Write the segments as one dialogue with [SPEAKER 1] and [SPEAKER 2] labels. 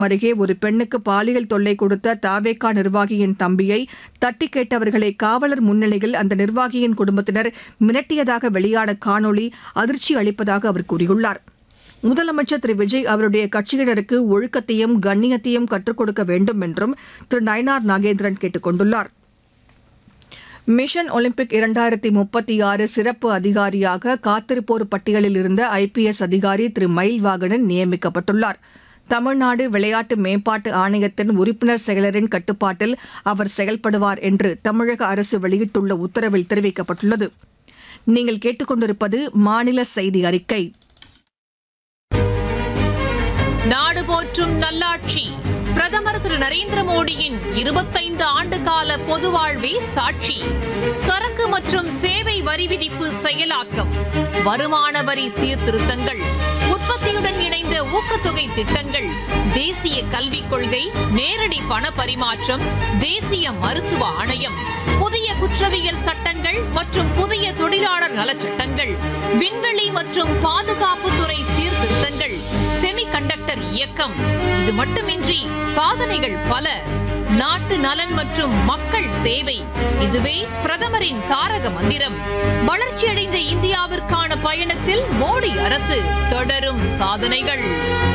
[SPEAKER 1] அருகே ஒரு பெண்ணுக்கு பாலியல் தொல்லை கொடுத்த தாவேகா நிர்வாகியின் தம்பியை தட்டி கேட்டவர்களை காவலர் முன்னிலையில் அந்த நிர்வாகியின் குடும்பத்தினர் மிரட்டியதாக வெளியான காணொலி அதிர்ச்சி அளிப்பதாக அவர் கூறியுள்ளார் முதலமைச்சர் திரு விஜய் அவருடைய கட்சியினருக்கு ஒழுக்கத்தையும் கண்ணியத்தையும் கற்றுக் கொடுக்க வேண்டும் என்றும் திரு நயனார் நாகேந்திரன் கேட்டுக் கொண்டுள்ளார் மிஷன் ஒலிம்பிக் இரண்டாயிரத்தி முப்பத்தி ஆறு சிறப்பு அதிகாரியாக காத்திருப்போர் பட்டியலில் இருந்த ஐபிஎஸ் அதிகாரி திரு மயில்வாகனன் நியமிக்கப்பட்டுள்ளார் தமிழ்நாடு விளையாட்டு மேம்பாட்டு ஆணையத்தின் உறுப்பினர் செயலரின் கட்டுப்பாட்டில் அவர் செயல்படுவார் என்று தமிழக அரசு வெளியிட்டுள்ள உத்தரவில் தெரிவிக்கப்பட்டுள்ளது நீங்கள் கேட்டுக்கொண்டிருப்பது மாநில செய்தி அறிக்கை
[SPEAKER 2] நாடு போற்றும் நல்லாட்சி பிரதமர் திரு நரேந்திர மோடியின் இருபத்தைந்து ஆண்டு கால பொது வாழ்வே சாட்சி சரக்கு மற்றும் சேவை வரி விதிப்பு செயலாக்கம் வருமான வரி சீர்திருத்தங்கள் உற்பத்தியுடன் இணைந்த ஊக்கத்தொகை திட்டங்கள் தேசிய கல்விக் கொள்கை நேரடி பண பரிமாற்றம் தேசிய மருத்துவ ஆணையம் புதிய குற்றவியல் சட்டங்கள் மற்றும் புதிய தொழிலாளர் நலச்சட்டங்கள் விண்வெளி மற்றும் பாதுகாப்புத்துறை சீர்திருத்தங்கள் செமிகண்டக்டர் இயக்கம் இது மட்டுமின்றி சாதனைகள் பல நாட்டு நலன் மற்றும் மக்கள் சேவை இதுவே பிரதமரின் தாரக மந்திரம் வளர்ச்சியடைந்த இந்தியாவிற்கான பயணத்தில் மோடி அரசு தொடரும் சாதனைகள்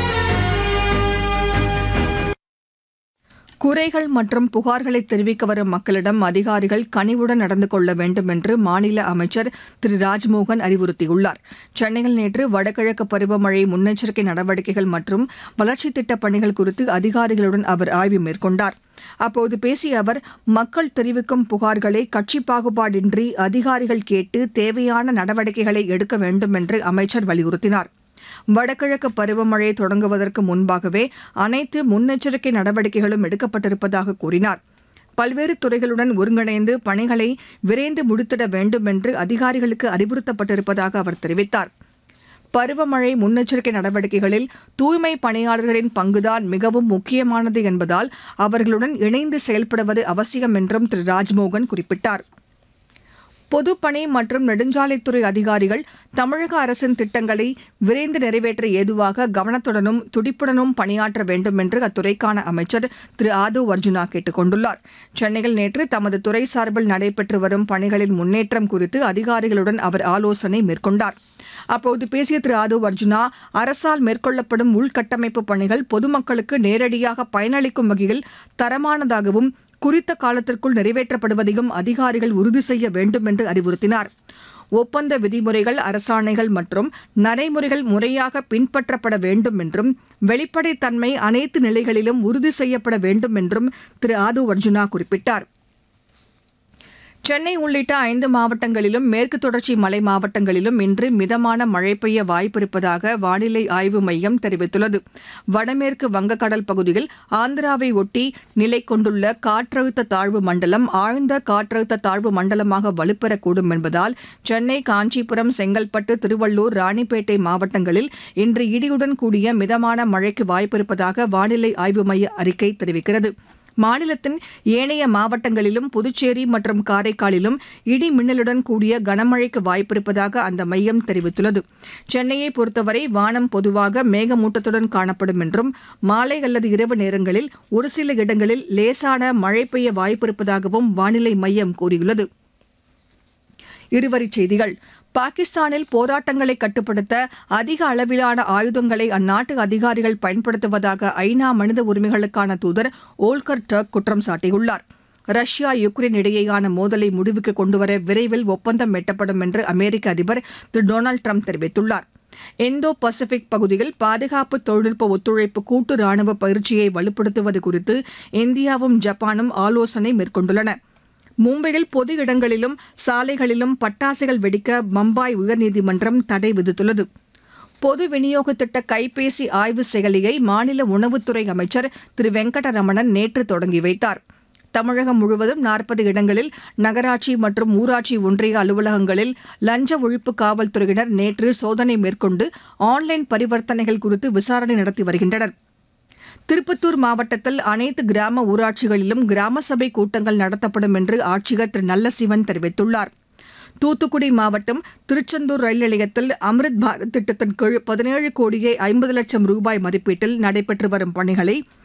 [SPEAKER 1] குறைகள் மற்றும் புகார்களை தெரிவிக்க வரும் மக்களிடம் அதிகாரிகள் கனிவுடன் நடந்து கொள்ள வேண்டும் என்று மாநில அமைச்சர் திரு ராஜ்மோகன் அறிவுறுத்தியுள்ளார் சென்னையில் நேற்று வடகிழக்கு பருவமழை முன்னெச்சரிக்கை நடவடிக்கைகள் மற்றும் வளர்ச்சித் திட்டப் பணிகள் குறித்து அதிகாரிகளுடன் அவர் ஆய்வு மேற்கொண்டார் அப்போது பேசிய அவர் மக்கள் தெரிவிக்கும் புகார்களை கட்சி பாகுபாடின்றி அதிகாரிகள் கேட்டு தேவையான நடவடிக்கைகளை எடுக்க வேண்டும் என்று அமைச்சர் வலியுறுத்தினார் வடகிழக்கு பருவமழை தொடங்குவதற்கு முன்பாகவே அனைத்து முன்னெச்சரிக்கை நடவடிக்கைகளும் எடுக்கப்பட்டிருப்பதாக கூறினார் பல்வேறு துறைகளுடன் ஒருங்கிணைந்து பணிகளை விரைந்து முடித்திட வேண்டும் என்று அதிகாரிகளுக்கு அறிவுறுத்தப்பட்டிருப்பதாக அவர் தெரிவித்தார் பருவமழை முன்னெச்சரிக்கை நடவடிக்கைகளில் தூய்மை பணியாளர்களின் பங்குதான் மிகவும் முக்கியமானது என்பதால் அவர்களுடன் இணைந்து செயல்படுவது அவசியம் என்றும் திரு ராஜ்மோகன் குறிப்பிட்டார் பொதுப்பணி மற்றும் நெடுஞ்சாலைத்துறை அதிகாரிகள் தமிழக அரசின் திட்டங்களை விரைந்து நிறைவேற்ற ஏதுவாக கவனத்துடனும் துடிப்புடனும் பணியாற்ற வேண்டும் என்று அத்துறைக்கான அமைச்சர் திரு ஆதவ் அர்ஜுனா கேட்டுக் கொண்டுள்ளார் சென்னையில் நேற்று தமது துறை சார்பில் நடைபெற்று வரும் பணிகளின் முன்னேற்றம் குறித்து அதிகாரிகளுடன் அவர் ஆலோசனை மேற்கொண்டார் அப்போது பேசிய திரு ஆதவ் அர்ஜுனா அரசால் மேற்கொள்ளப்படும் உள்கட்டமைப்பு பணிகள் பொதுமக்களுக்கு நேரடியாக பயனளிக்கும் வகையில் தரமானதாகவும் குறித்த காலத்திற்குள் நிறைவேற்றப்படுவதையும் அதிகாரிகள் உறுதி செய்ய வேண்டும் என்று அறிவுறுத்தினார் ஒப்பந்த விதிமுறைகள் அரசாணைகள் மற்றும் நடைமுறைகள் முறையாக பின்பற்றப்பட வேண்டும் என்றும் வெளிப்படைத்தன்மை அனைத்து நிலைகளிலும் உறுதி செய்யப்பட வேண்டும் என்றும் திரு ஆது அர்ஜுனா குறிப்பிட்டார் சென்னை உள்ளிட்ட ஐந்து மாவட்டங்களிலும் மேற்கு தொடர்ச்சி மலை மாவட்டங்களிலும் இன்று மிதமான மழை பெய்ய வாய்ப்பிருப்பதாக வானிலை ஆய்வு மையம் தெரிவித்துள்ளது வடமேற்கு வங்கக்கடல் பகுதியில் ஆந்திராவை ஒட்டி நிலை கொண்டுள்ள காற்றழுத்த தாழ்வு மண்டலம் ஆழ்ந்த காற்றழுத்த தாழ்வு மண்டலமாக வலுப்பெறக்கூடும் என்பதால் சென்னை காஞ்சிபுரம் செங்கல்பட்டு திருவள்ளூர் ராணிப்பேட்டை மாவட்டங்களில் இன்று இடியுடன் கூடிய மிதமான மழைக்கு வாய்ப்பிருப்பதாக வானிலை ஆய்வு மைய அறிக்கை தெரிவிக்கிறது மாநிலத்தின் ஏனைய மாவட்டங்களிலும் புதுச்சேரி மற்றும் காரைக்காலிலும் இடி மின்னலுடன் கூடிய கனமழைக்கு வாய்ப்பிருப்பதாக அந்த மையம் தெரிவித்துள்ளது சென்னையை பொறுத்தவரை வானம் பொதுவாக மேகமூட்டத்துடன் காணப்படும் என்றும் மாலை அல்லது இரவு நேரங்களில் ஒரு சில இடங்களில் லேசான மழை பெய்ய வாய்ப்பிருப்பதாகவும் வானிலை மையம் கூறியுள்ளது இருவரிச் செய்திகள் பாகிஸ்தானில் போராட்டங்களை கட்டுப்படுத்த அதிக அளவிலான ஆயுதங்களை அந்நாட்டு அதிகாரிகள் பயன்படுத்துவதாக ஐநா மனித உரிமைகளுக்கான தூதர் ஓல்கர் டர்க் குற்றம் சாட்டியுள்ளார் ரஷ்யா யுக்ரைன் இடையேயான மோதலை முடிவுக்கு கொண்டுவர விரைவில் ஒப்பந்தம் எட்டப்படும் என்று அமெரிக்க அதிபர் திரு டொனால்டு ட்ரம்ப் தெரிவித்துள்ளார் இந்தோ பசிபிக் பகுதியில் பாதுகாப்பு தொழில்நுட்ப ஒத்துழைப்பு கூட்டு ராணுவ பயிற்சியை வலுப்படுத்துவது குறித்து இந்தியாவும் ஜப்பானும் ஆலோசனை மேற்கொண்டுள்ளன மும்பையில் பொது இடங்களிலும் சாலைகளிலும் பட்டாசுகள் வெடிக்க பம்பாய் உயர்நீதிமன்றம் தடை விதித்துள்ளது பொது விநியோக திட்ட கைபேசி ஆய்வு செயலியை மாநில உணவுத்துறை அமைச்சர் திரு வெங்கடரமணன் நேற்று தொடங்கி வைத்தார் தமிழகம் முழுவதும் நாற்பது இடங்களில் நகராட்சி மற்றும் ஊராட்சி ஒன்றிய அலுவலகங்களில் லஞ்ச ஒழிப்பு காவல்துறையினர் நேற்று சோதனை மேற்கொண்டு ஆன்லைன் பரிவர்த்தனைகள் குறித்து விசாரணை நடத்தி வருகின்றனர் திருப்பத்தூர் மாவட்டத்தில் அனைத்து கிராம ஊராட்சிகளிலும் கிராம சபை கூட்டங்கள் நடத்தப்படும் என்று ஆட்சியர் திரு நல்லசிவன் தெரிவித்துள்ளார் தூத்துக்குடி மாவட்டம் திருச்செந்தூர் ரயில் நிலையத்தில் அம்ரித் பாரத் திட்டத்தின் கீழ் பதினேழு கோடியே ஐம்பது லட்சம் ரூபாய் மதிப்பீட்டில் நடைபெற்று வரும் பணிகளை